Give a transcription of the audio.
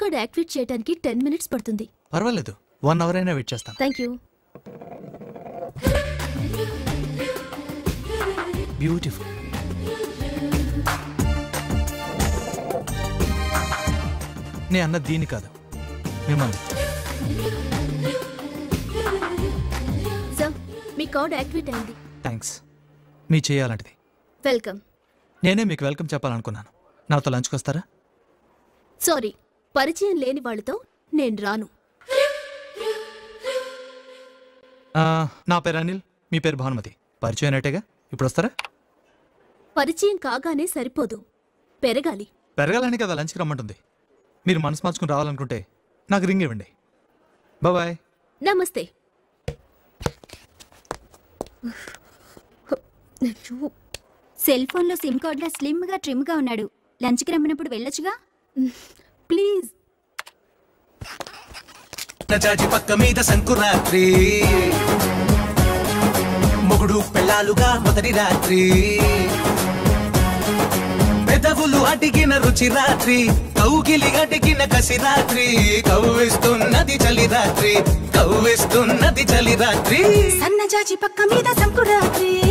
card activate చేయడానికి ten minutes పడుతుంది పర్వాలేదు వన్ అవర్ అయినా వెయిట్ చేస్తాను థ్యాంక్ యూ బ్యూటిఫుల్ నే అన్న దీని కాదు మిమ్మల్ని సార్ మీ కార్డ్ యాక్టివేట్ అయింది థ్యాంక్స్ మీ చేయాలంటిది వెల్కమ్ నేనే మీకు వెల్కమ్ చెప్పాలనుకున్నాను నాతో లంచ్కి వస్తారా సారీ పరిచయం లేని వాళ్ళతో నేను రాను ఆ, నా పేరు అనిల్ మీ పేరు భానుమతి పరిచయం అయినట్టేగా ఇప్పుడు వస్తారా పరిచయం కాగానే సరిపోదు పెరగాలి పెరగాలని కదా లంచ్కి రమ్మంటుంది మీరు మనసు మార్చుకుని రావాలనుకుంటే నాకు రింగ్ ఇవ్వండి బాయ్ నమస్తే సెల్ ఫోన్లో సిమ్ కార్డులో స్లిమ్గా ట్రిమ్గా ఉన్నాడు లంచ్కి రమ్మినప్పుడు వెళ్ళొచ్చుగా ప్లీజ్ జాజి పక్క మీద సంకురాత్రి మొగుడు పెళ్ళాలుగా మొదటి రాత్రి పెదవులు అడిగిన రుచి రాత్రి కౌగిలి అడిగిన కసి రాత్రి కవ్విస్తున్నది చలి రాత్రి కవ్విస్తున్నది చలి రాత్రి సన్నజాజి పక్క మీద సంకురాత్రి